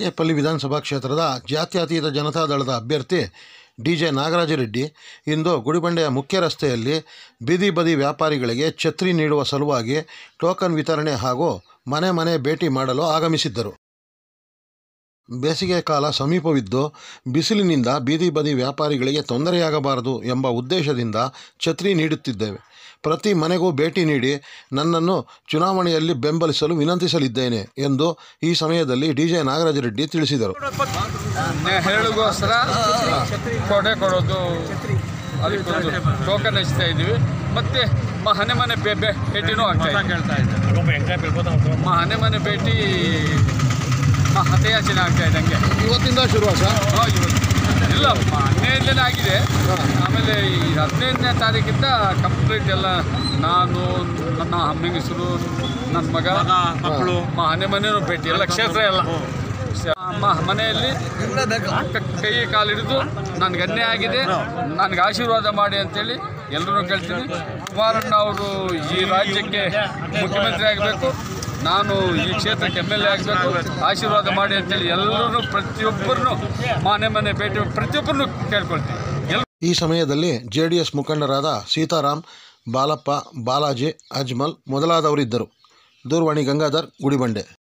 ಬಾಗೇಪಲ್ಲಿ ವಿಧಾನಸಭಾ ಕ್ಷೇತ್ರದ ಜಾತ್ಯತೀತ ಜನತಾದಳದ ಅಭ್ಯರ್ಥಿ ಡಿ ಜೆ ನಾಗರಾಜರೆಡ್ಡಿ ಇಂದು ಗುಡಿಬಂಡೆಯ ಮುಖ್ಯ ರಸ್ತೆಯಲ್ಲಿ ಬೀದಿ ಬದಿ ವ್ಯಾಪಾರಿಗಳಿಗೆ ಛತ್ರಿ ನೀಡುವ ಸಲುವಾಗಿ ಟೋಕನ್ ವಿತರಣೆ ಹಾಗೂ ಮನೆ ಮನೆ ಭೇಟಿ ಮಾಡಲು ಆಗಮಿಸಿದ್ದರು ಬೇಸಿಗೆ ಕಾಲ ಸಮೀಪವಿದ್ದು ಬಿಸಿಲಿನಿಂದ ಬೀದಿ ಬದಿ ವ್ಯಾಪಾರಿಗಳಿಗೆ ತೊಂದರೆಯಾಗಬಾರದು ಎಂಬ ಉದ್ದೇಶದಿಂದ ಛತ್ರಿ ನೀಡುತ್ತಿದ್ದೇವೆ ಪ್ರತಿ ಮನೆಗೂ ಭೇಟಿ ನೀಡಿ ನನ್ನನ್ನು ಚುನಾವಣೆಯಲ್ಲಿ ಬೆಂಬಲಿಸಲು ವಿನಂತಿಸಲಿದ್ದೇನೆ ಎಂದು ಈ ಸಮಯದಲ್ಲಿ ಡಿ ಜೆ ನಾಗರಾಜರೆಡ್ಡಿ ತಿಳಿಸಿದರು ನೆರಳಿಗೋಸ್ಕರ ಕೊಡೆ ಕೊಡೋದು ಅದಕ್ಕೊಂದು ಟೋಕನ್ ಹಚ್ತಾ ಇದ್ದೀವಿ ಮತ್ತು ಮನೆ ಮನೆ ಬೇ ಬೇ- ಭೇಟಿನೂ ಆಗ್ತಾ ಇದೆ ಮನೆ ಮನೆ ಭೇಟಿ ಮ- ಮತಯಾಚನೆ ಆಗ್ತಾ ಇದೆ ಹಂಗೆ ಇವತ್ತಿಂದ ಶುರುವ ಸರ್ ಹಾ, ಇವತ್ತು ಇಲ್ಲ ಹದಿನೈದನೇ ಆಗಿದೆ ಆಮೇಲೆ ಈ ಹದಿನೈದನೇ ತಾರೀಕಿಂದ ಕಂಪ್ಲೀಟ್ ಎಲ್ಲ ನಾನು ನನ್ನ ಹೆಂಗಸರು ನನ್ನ ಮಗ ಮಕ್ಕಳು ಮನೆ ಮನೆಯೂ ಭೇಟಿ ಎಲ್ಲ ಕ್ಷೇತ್ರ ಎಲ್ಲ ಮ- ಮನೆಯಲ್ಲಿ ಕ- ಕೈ ಕಾಲಿಡಿದು ನನಗೆ ಅನ್ಯಾಯ ಆಗಿದೆ ನನಗೆ ಆಶೀರ್ವಾದ ಮಾಡಿ ಅಂತೇಳಿ ಎಲ್ಲರೂ ಕೇಳ್ತೀನಿ ಕುಮಾರಣ್ಣ ಅವರು ಈ ರಾಜ್ಯಕ್ಕೆ ಮುಖ್ಯಮಂತ್ರಿ ಆಗಬೇಕು ನಾನು ಈ ಕ್ಷೇತ್ರಕ್ಕೆ ಎಮ್ ಎಲ್ ಎ ಆಗಬೇಕು ಆಶೀರ್ವಾದ ಮಾಡಿ ಅಂತೇಳಿ ಎಲ್ಲರೂ ಪ್ರತಿಯೊಬ್ಬರನ್ನು ಮನೆ ಮನೆ ಭೇಟಿ ಪ್ರತಿಯೊಬ್ಬರನ್ನು ಕೇಳ್ಕೊಳ್ತೀನಿ ಎಲ್ಲ ಈ ಸಮಯದಲ್ಲಿ ಜೆ ಡಿ ಎಸ್ ಮುಖಂಡರಾದ ಸೀತಾರಾಮ್ ಬಾಲಪ್ಪ ಬಾಲಾಜಿ ಅಜ್ಮಲ್ ಮೊದಲಾದವರಿದ್ದರು ದೂರವಾಣಿ ಗಂಗಾಧರ್ ಗುಡಿಬಂಡೆ